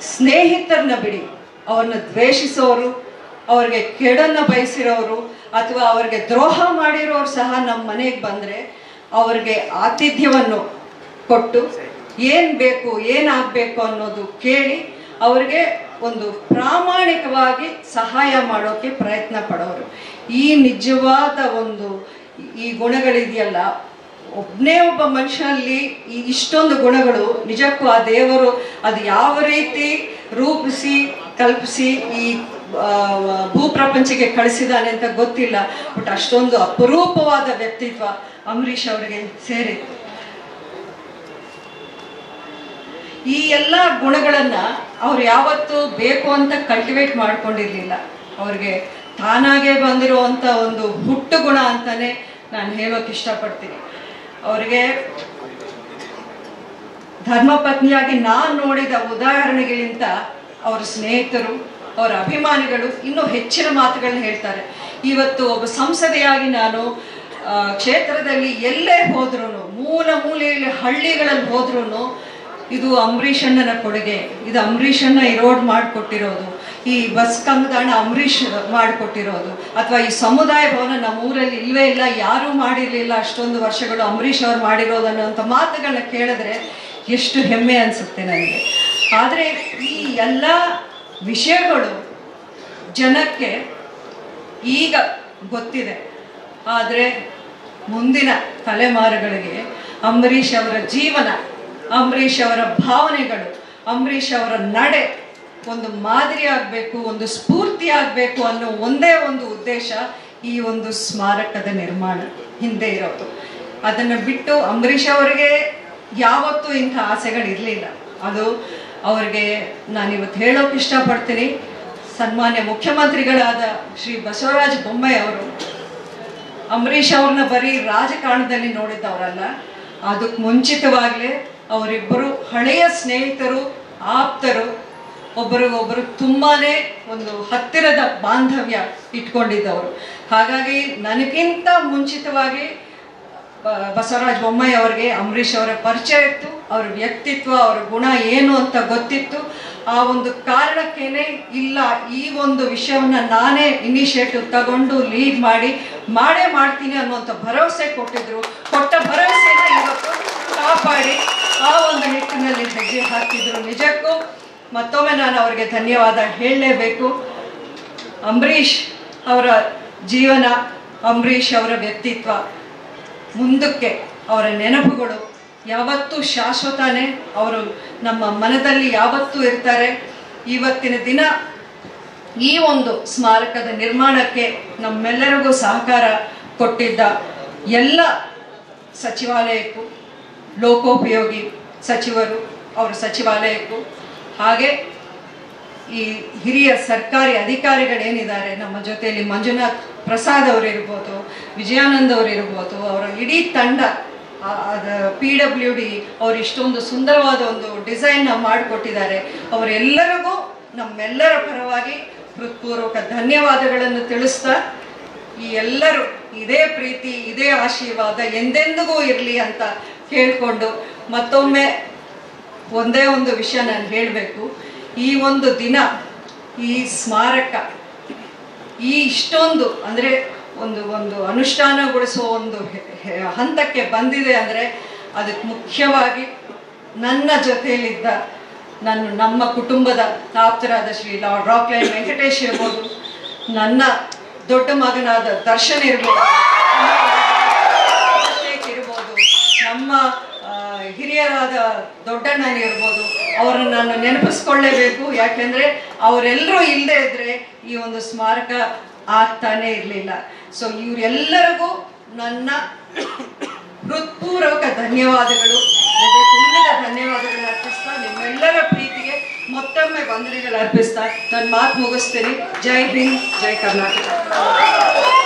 ಸ್ನೇಹಿತರನ್ನ ಬಿಡಿ ಅವ್ರನ್ನ ದ್ವೇಷಿಸೋರು ಅವ್ರಿಗೆ ಕೆಡನ್ನ ಬಯಸಿರೋರು ಅಥವಾ ಅವ್ರಿಗೆ ದ್ರೋಹ ಮಾಡಿರೋರು ಸಹ ನಮ್ಮ ಮನೆಗೆ ಬಂದರೆ ಅವ್ರಿಗೆ ಆತಿಥ್ಯವನ್ನು ಕೊಟ್ಟು ಏನು ಬೇಕು ಏನಾಗಬೇಕು ಅನ್ನೋದು ಕೇಳಿ ಅವ್ರಿಗೆ ಒಂದು ಪ್ರಾಮಾಣಿಕವಾಗಿ ಸಹಾಯ ಮಾಡೋಕ್ಕೆ ಪ್ರಯತ್ನ ಪಡೋರು ಈ ನಿಜವಾದ ಒಂದು ಈ ಗುಣಗಳಿದೆಯಲ್ಲ ಒಬ್ಬನೇ ಒಬ್ಬ ಮನುಷ್ಯನಲ್ಲಿ ಈ ಇಷ್ಟೊಂದು ಗುಣಗಳು ನಿಜಕ್ಕೂ ಆ ದೇವರು ಅದು ಯಾವ ರೀತಿ ರೂಪಿಸಿ ಕಲ್ಪಿಸಿ ಈ ಆ, ಭೂಪ್ರಪಂಚಕ್ಕೆ ಕಳಿಸಿದಾನೆ ಅಂತ ಗೊತ್ತಿಲ್ಲ ಬಟ್ ಅಷ್ಟೊಂದು ಅಪರೂಪವಾದ ವ್ಯಕ್ತಿತ್ವ ಅಂಬರೀಷ್ ಅವರಿಗೆ ಸೇರಿತ್ತು ಈ ಎಲ್ಲ ಗುಣಗಳನ್ನ ಅವ್ರು ಯಾವತ್ತೂ ಬೇಕು ಅಂತ ಕಲ್ಟಿವೇಟ್ ಮಾಡ್ಕೊಂಡಿರ್ಲಿಲ್ಲ ಅವ್ರಿಗೆ ತಾನಾಗೆ ಬಂದಿರುವಂತ ಒಂದು ಹುಟ್ಟು ಗುಣ ಅಂತಾನೆ ನಾನು ಹೇಳೋಕೆ ಇಷ್ಟಪಡ್ತೀನಿ ಅವ್ರಿಗೆ ಧರ್ಮಪತ್ನಿಯಾಗಿ ನಾನು ನೋಡಿದ ಉದಾಹರಣೆಗಳಿಂತ ಅವರ ಸ್ನೇಹಿತರು ಅವರ ಅಭಿಮಾನಿಗಳು ಇನ್ನೂ ಹೆಚ್ಚಿನ ಮಾತುಗಳನ್ನ ಹೇಳ್ತಾರೆ ಇವತ್ತು ಒಬ್ಬ ಸಂಸದೆಯಾಗಿ ನಾನು ಆ, ಕ್ಷೇತ್ರದಲ್ಲಿ ಎಲ್ಲೇ ಹೋದ್ರೂ ಮೂಲ ಮೂಲೆಯಲ್ಲಿ ಹಳ್ಳಿಗಳಲ್ಲಿ ಹೋದ್ರೂ ಇದು ಅಂಬರೀಷ್ ಅಣ್ಣನ ಕೊಡುಗೆ ಇದು ಅಂಬರೀಷ್ ಅಣ್ಣ ಈ ರೋಡ್ ಮಾಡಿಕೊಟ್ಟಿರೋದು ಈ ಬಸ್ ಕಂಗದಾಣ ಅಂಬರೀಷ್ ಮಾಡಿಕೊಟ್ಟಿರೋದು ಅಥವಾ ಈ ಸಮುದಾಯ ಭವನ ನಮ್ಮ ಊರಲ್ಲಿ ಇಲ್ವೇ ಇಲ್ಲ ಯಾರೂ ಮಾಡಿರಲಿಲ್ಲ ಅಷ್ಟೊಂದು ವರ್ಷಗಳು ಅಂಬರೀಷ್ ಅವ್ರು ಮಾಡಿರೋದು ಅನ್ನೋಂಥ ಮಾತುಗಳನ್ನ ಕೇಳಿದ್ರೆ ಎಷ್ಟು ಹೆಮ್ಮೆ ಅನಿಸುತ್ತೆ ನನಗೆ ಆದರೆ ಈ ಎಲ್ಲ ವಿಷಯಗಳು ಜನಕ್ಕೆ ಈಗ ಗೊತ್ತಿದೆ ಆದರೆ ಮುಂದಿನ ತಲೆಮಾರುಗಳಿಗೆ ಅಂಬರೀಷ್ ಅವರ ಜೀವನ ಅಂಬರೀಷ್ ಅವರ ಭಾವನೆಗಳು ಅಂಬರೀಷ್ ಅವರ ನಡೆ ಒಂದು ಮಾದರಿ ಆಗಬೇಕು ಒಂದು ಸ್ಫೂರ್ತಿ ಆಗಬೇಕು ಅನ್ನೋ ಒಂದೇ ಒಂದು ಉದ್ದೇಶ ಈ ಒಂದು ಸ್ಮಾರಕದ ನಿರ್ಮಾಣ ಹಿಂದೆ ಇರೋದು ಅದನ್ನು ಬಿಟ್ಟು ಅಂಬರೀಷ್ ಅವರಿಗೆ ಯಾವತ್ತೂ ಇಂಥ ಆಸೆಗಳಿರಲಿಲ್ಲ ಅದು ಅವ್ರಿಗೆ ನಾನಿವತ್ತು ಹೇಳೋಕೆ ಇಷ್ಟಪಡ್ತೀನಿ ಸನ್ಮಾನ್ಯ ಮುಖ್ಯಮಂತ್ರಿಗಳಾದ ಶ್ರೀ ಬಸವರಾಜ ಬೊಮ್ಮಾಯಿ ಅವರು ಅಂಬರೀಷ್ ಅವ್ರನ್ನ ಬರೀ ರಾಜಕಾರಣದಲ್ಲಿ ನೋಡಿದ್ದವರಲ್ಲ ಅದಕ್ಕೆ ಮುಂಚಿತವಾಗಲೇ ಅವರಿಬ್ಬರು ಹಳೆಯ ಸ್ನೇಹಿತರು ಆಪ್ತರು ಒಬ್ಬರಿಗೊಬ್ಬರು ತುಂಬಾನೇ ಒಂದು ಹತ್ತಿರದ ಬಾಂಧವ್ಯ ಇಟ್ಕೊಂಡಿದ್ದವರು ಹಾಗಾಗಿ ನನಗಿಂತ ಮುಂಚಿತವಾಗಿ ಬ- ಬಸವರಾಜ ಬೊಮ್ಮಾಯಿ ಅವರಿಗೆ ಅಂಬರೀಷ್ ಅವರ ಪರಿಚಯ ಇತ್ತು ಅವ್ರ ವ್ಯಕ್ತಿತ್ವ ಅವ್ರ ಗುಣ ಏನು ಅಂತ ಗೊತ್ತಿತ್ತು ಆ ಒಂದು ಕಾರಣಕ್ಕೇನೆ ಇಲ್ಲ ಈ ಒಂದು ವಿಷಯವನ್ನ ನಾನೇ ಇನಿಷಿಯೇಟಿವ್ ತಗೊಂಡು ಲೀಡ್ ಮಾಡಿ ಮಾಡೇ ಮಾಡ್ತೀನಿ ಅನ್ನುವಂಥ ಭರವಸೆ ಕೊಟ್ಟಿದ್ರು ಕೊಟ್ಟ ಭರವಸೆನ ಇವತ್ತು ಕಾಪಾಡಿ ಆ ಒಂದು ನಿಟ್ಟಿನಲ್ಲಿ ಹೆಜ್ಜೆ ಹಾಕಿದ್ರು ನಿಜಕ್ಕೂ ಮತ್ತೊಮ್ಮೆ ನಾನು ಅವರಿಗೆ ಧನ್ಯವಾದ ಹೇಳಲೇಬೇಕು ಅಂಬರೀಷ್ ಅವರ ಜೀವನ ಅಂಬರೀಷ್ ಅವರ ವ್ಯಕ್ತಿತ್ವ ಮುಂದಕ್ಕೆ ಅವರ ನೆನಪುಗಳು ಯಾವತ್ತೂ ಶಾಶ್ವತನೇ ಅವರು ನಮ್ಮ ಮನದಲ್ಲಿ ಯಾವತ್ತೂ ಇರ್ತಾರೆ ಇವತ್ತಿನ ದಿನ ಈ ಒಂದು ಸ್ಮಾರಕದ ನಿರ್ಮಾಣಕ್ಕೆ ನಮ್ಮೆಲ್ಲರಿಗೂ ಸಹಕಾರ ಕೊಟ್ಟಿದ್ದ ಎಲ್ಲ ಸಚಿವಾಲಯಕ್ಕೂ ಲೋಕೋಪಯೋಗಿ ಸಚಿವರು ಅವರ ಸಚಿವಾಲಯಕ್ಕೂ ಹಾಗೆ ಈ ಹಿರಿಯ ಸರ್ಕಾರಿ ಅಧಿಕಾರಿಗಳೇನಿದ್ದಾರೆ ನಮ್ಮ ಜೊತೆಯಲ್ಲಿ ಮಂಜುನಾಥ್ ಪ್ರಸಾದ್ ಅವರು ಇರ್ಬೋದು ವಿಜಯಾನಂದ್ ಅವರು ಇರ್ಬೋದು ಅವರ ಇಡೀ ತಂಡ ಪಿ ಡಬ್ಲ್ಯೂ ಡಿ ಅವರು ಇಷ್ಟೊಂದು ಸುಂದರವಾದ ಒಂದು ಡಿಸೈನ್ನ ಮಾಡಿಕೊಟ್ಟಿದ್ದಾರೆ ಅವರೆಲ್ಲರಿಗೂ ನಮ್ಮೆಲ್ಲರ ಪರವಾಗಿ ಹೃತ್ಪೂರ್ವಕ ಧನ್ಯವಾದಗಳನ್ನು ತಿಳಿಸ್ತಾ ಈ ಎಲ್ಲರೂ ಇದೇ ಪ್ರೀತಿ ಇದೇ ಆಶೀರ್ವಾದ ಎಂದೆಂದಿಗೂ ಇರಲಿ ಅಂತ ಕೇಳಿಕೊಂಡು ಮತ್ತೊಮ್ಮೆ ಒಂದೇ ಒಂದು ವಿಷಯ ನಾನು ಹೇಳಬೇಕು ಈ ಒಂದು ದಿನ ಈ ಸ್ಮಾರಕ ಈ ಇಷ್ಟೊಂದು ಅಂದರೆ ಒಂದು ಒಂದು ಅನುಷ್ಠಾನಗೊಳಿಸುವ ಒಂದು ಹೆ- ಹೆ- ಹಂತಕ್ಕೆ ಬಂದಿದೆ ಅಂದರೆ ಅದಕ್ಕೆ ಮುಖ್ಯವಾಗಿ ನನ್ನ ಜೊತೆಯಲ್ಲಿದ್ದ ನನ್ನ ನಮ್ಮ ಕುಟುಂಬದ ಆಪ್ತರಾದ ಶ್ರೀ ಲಾರ್ಡ್ ರಾಕ್ಲೈನ್ ವೆಂಕಟೇಶ್ ಇರ್ಬೋದು ನನ್ನ ದೊಡ್ಡ ಮಗನಾದ ದರ್ಶನ್ ಇರ್ಬೋದು ಅಭಿಷೇಕ್ ಇರ್ಬೋದು ನಮ್ಮ ಆ, ಹಿರಿಯರಾದ ದೊಡ್ಡಣ್ಣನ ಇರ್ಬೋದು ಅವರನ್ನು ನಾನು ನೆನಪಿಸ್ಕೊಳ್ಳೇಬೇಕು ಯಾಕೆಂದ್ರೆ ಅವರೆಲ್ಲರೂ ಇಲ್ಲದೆ ಇದ್ರೆ ಈ ಒಂದು ಸ್ಮಾರಕ ಆಗ್ತಾನೆ ಇರಲಿಲ್ಲ ಸೊ ಇವರೆಲ್ಲರಿಗೂ ನನ್ನ ಹೃತ್ಪೂರ್ವಕ ಧನ್ಯವಾದಗಳು ಹೃದಯ ತುಂಬಿದ ಧನ್ಯವಾದಗಳು ಅರ್ಪಿಸ್ತಾ ನಿಮ್ಮೆಲ್ಲರ ಪ್ರೀತಿಗೆ ಮತ್ತೊಮ್ಮೆ ವಂದನೆಗಳು ಅರ್ಪಿಸ್ತಾ ನನ್ನ ಮಾತು ಮುಗಿಸ್ತೀನಿ ಜೈ ಹಿಂದ್ ಜೈ ಕರ್ನಾಟಕ